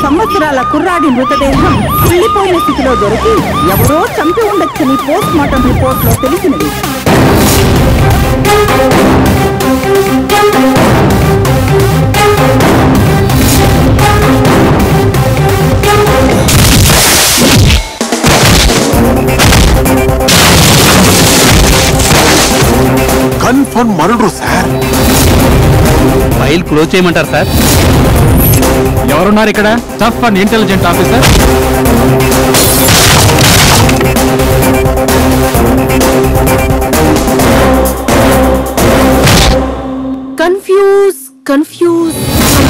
సంవత్సరాల కుర్రాడి మృతదేహం కుళ్ళిపోయిన స్థితిలో దొరికి ఎవరో చంపి ఉండొచ్చని పోస్ట్ మార్టం రిపోర్ట్ లో తెలిసినది confirm murder sir file close చేయమంటారు సార్ ఎవరున్నారు ఇక్కడ tough and intelligent officer confuse confuse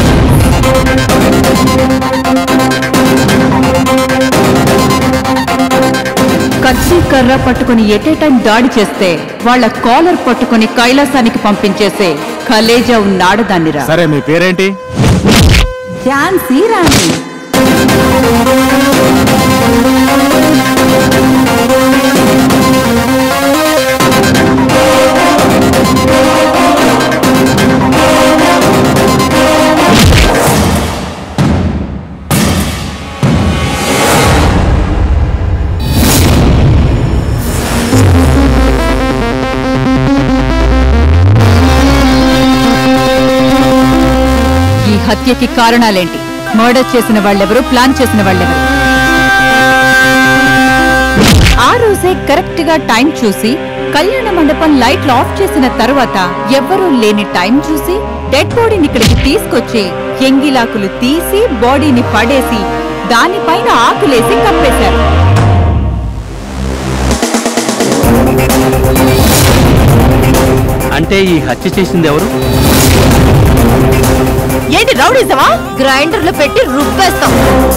కచ్చి కర్ర పట్టుకుని ఎటే టైం దాడి చేస్తే వాళ్ళ కాలర్ పట్టుకుని కైలాసానికి పంపించేసే కలేజా ఉన్నాడదాన్నిరా సరే మీ పేరేంటి ఝాన్సీ రాణి ఈ హత్యకి కారణాలేంటి మర్డర్ చేసిన వాళ్ళెవరు ప్లాన్ చేసిన వాళ్ళెవరు ఆ రోజే కరెక్ట్ గా టైం చూసి కళ్యాణ మండపం లైట్లు ఆఫ్ చేసిన తర్వాత ఎవ్వరూ లేని టైం చూసి డెడ్ బాడీని ఇక్కడికి తీసుకొచ్చి ఎంగిలాకులు తీసి బాడీని పడేసి దానిపైన ఆకులేసి కప్పేశారు అంటే ఈ హత్య చేసింది ఎవరు ఏంటి రౌడీసమా గ్రైండర్ లో పెట్టి రుబ్బేస్తాం